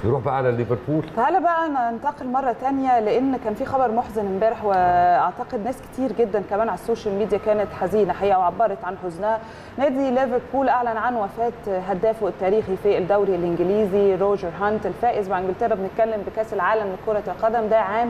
نروح بقى على ليفربول تعالى بقى ننتقل مرة تانية لأن كان في خبر محزن امبارح وأعتقد ناس كتير جدا كمان على السوشيال ميديا كانت حزينة حقيقة وعبرت عن حزنها نادي ليفربول أعلن عن وفاة هدافه التاريخي في الدوري الإنجليزي روجر هانت الفائز مع إنجلترا بنتكلم بكأس العالم لكرة القدم ده عام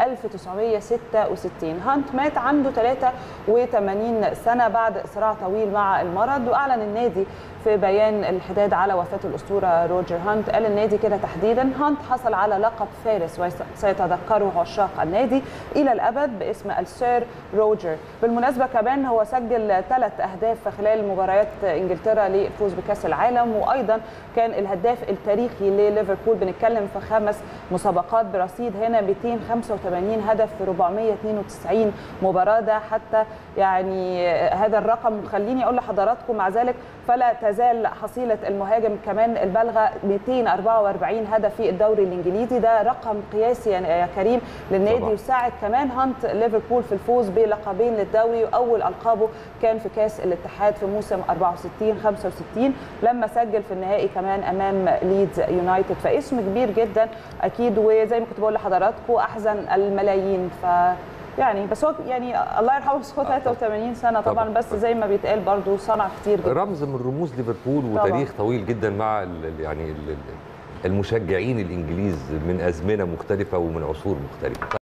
1966 هانت مات عنده 83 سنة بعد صراع طويل مع المرض وأعلن النادي في بيان الحداد على وفاة الأسطورة روجر هانت قال النادي كده تحديدا هانت حصل على لقب فارس وسيتذكره عشاق النادي إلى الأبد باسم السير روجر بالمناسبة كمان هو سجل ثلاث أهداف خلال مباريات إنجلترا للفوز بكأس العالم وأيضا كان الهداف التاريخي لليفربول بنتكلم في خمس مسابقات برصيد هنا 285 هدف في 492 مباراة ده حتى يعني هذا الرقم خليني أقول لحضراتكم مع ذلك فلا تزال حصيلة المهاجم كمان البالغة 244 هدف في الدوري الإنجليزي ده رقم قياسي يا كريم للنادي طبعا. وساعد كمان هانت ليفربول في الفوز بلقبين للدوري وأول ألقابه كان في كاس الاتحاد في موسم 64 65 لما سجل في النهائي كمان أمام ليدز يونايتد فاسم كبير جدا أكيد وزي ما كنت بقول لحضراتكم أحزن الملايين ف يعني بس هو يعني الله يرحمه بس هو 83 سنه طبعا طبعاً. بس زي ما بيتقال برضه صنع كتير جدا رمز من رموز ليفربول طبعاً. وتاريخ طويل جدا مع ال- يعني ال- المشجعين الانجليز من ازمنه مختلفه ومن عصور مختلفه